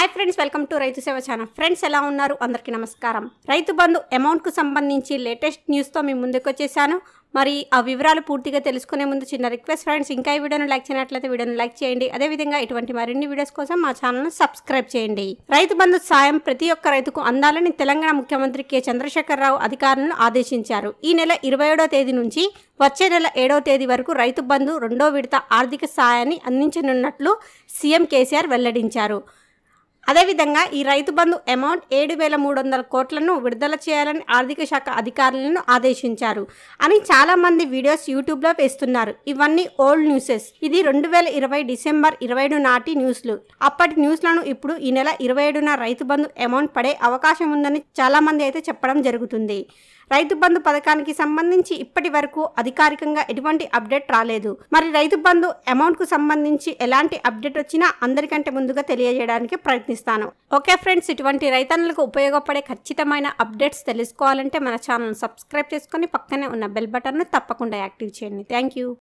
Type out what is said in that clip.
hi friends welcome to రైతు సేవ channel friends ఎలా ఉన్నారు అందరికీ నమస్కారం రైతు బంధు అమౌంట్కు సంబంధించి లేటెస్ట్ న్యూస్తో మీ ముందుకు వచ్చేసాను మరి ఆ వివరాలు పూర్తిగా తెలుసుకునే ముందు చిన్న రిక్వెస్ట్ ఫ్రెండ్స్ ఇంకా ఈ వీడియోను లైక్ చేయనట్లయితే వీడియోను లైక్ చేయండి అదేవిధంగా ఇటువంటి మరిన్ని వీడియోస్ కోసం మా ఛానల్ను సబ్స్క్రైబ్ చేయండి రైతు బంధు సాయం ప్రతి ఒక్క రైతుకు అందాలని తెలంగాణ ముఖ్యమంత్రి కె చంద్రశేఖరరావు అధికారులను ఆదేశించారు ఈ నెల ఇరవై ఏడో తేదీ నుంచి వచ్చే నెల ఏడవ తేదీ వరకు రైతు బంధు రెండో విడత ఆర్థిక సాయాన్ని అందించనున్నట్లు సీఎం కేసీఆర్ వెల్లడించారు అదేవిధంగా ఈ రైతు బంధు అమౌంట్ ఏడు వేల మూడు వందల కోట్లను విడుదల చేయాలని ఆర్థిక శాఖ అధికారులను ఆదేశించారు అని చాలా మంది వీడియోస్ యూట్యూబ్లో వేస్తున్నారు ఇవన్నీ ఓల్డ్ న్యూసెస్ ఇది రెండు వేల ఇరవై డిసెంబర్ ఇరవై ఏడు నాటి న్యూస్లు అప్పటి న్యూస్లను ఇప్పుడు ఈ నెల ఇరవై ఏడున రైతు బంధు అమౌంట్ పడే అవకాశం ఉందని చాలా మంది అయితే చెప్పడం జరుగుతుంది రైతు బంధు పథకానికి సంబంధించి ఇప్పటి వరకు అధికారికంగా ఎటువంటి అప్డేట్ రాలేదు మరి రైతు బంధు అమౌంట్ కు సంబంధించి ఎలాంటి అప్డేట్ వచ్చినా అందరికంటే ముందుగా తెలియజేయడానికి ప్రయత్నిస్తాను ఓకే ఫ్రెండ్స్ ఇటువంటి రైతన్నులకు ఉపయోగపడే ఖచ్చితమైన అప్డేట్స్ తెలుసుకోవాలంటే మన ఛానల్ సబ్స్క్రైబ్ చేసుకొని పక్కనే ఉన్న బెల్ బటన్ను తప్పకుండా యాక్టివ్ చేయండి థ్యాంక్ యూ